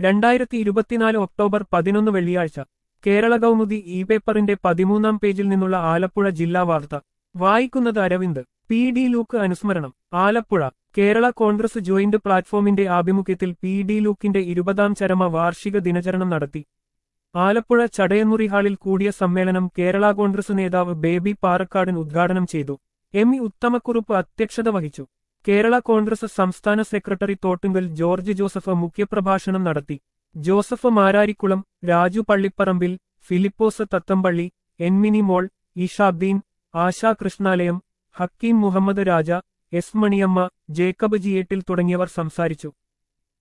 രണ്ടായിരത്തി ഇരുപത്തിനാല് ഒക്ടോബർ പതിനൊന്ന് വെള്ളിയാഴ്ച കേരള കൗമുദി ഇ പേപ്പറിന്റെ പതിമൂന്നാം പേജിൽ നിന്നുള്ള ആലപ്പുഴ ജില്ലാ വാർത്ത വായിക്കുന്നത് അരവിന്ദ് പി ഡി ലൂക്ക് അനുസ്മരണം ആലപ്പുഴ കേരള കോൺഗ്രസ് ജോയിന്റ് പ്ലാറ്റ്ഫോമിന്റെ ആഭിമുഖ്യത്തിൽ പി ഡി ലൂക്കിന്റെ ഇരുപതാം ചരമ വാർഷിക ദിനചരണം നടത്തി ആലപ്പുഴ ചടയമുറി ഹാളിൽ കൂടിയ സമ്മേളനം കേരള കോൺഗ്രസ് നേതാവ് ബേബി പാറക്കാടൻ ഉദ്ഘാടനം ചെയ്തു എം ഇ ഉത്തമക്കുറുപ്പ് അധ്യക്ഷത വഹിച്ചു കേരള കോൺഗ്രസ് സംസ്ഥാന സെക്രട്ടറി തോട്ടുങ്കൽ ജോർജ് ജോസഫ് മുഖ്യപ്രഭാഷണം നടത്തി ജോസഫ് മാരാരിക്കുളം രാജു പള്ളിപ്പറമ്പിൽ ഫിലിപ്പോസ് തത്തമ്പള്ളി എൻമിനി മോൾ ഇഷാബ്ദീൻ ആശാ കൃഷ്ണാലയം ഹക്കീം മുഹമ്മദ് രാജ എസ് മണിയമ്മ ജേക്കബ് ജിയേട്ടിൽ തുടങ്ങിയവർ സംസാരിച്ചു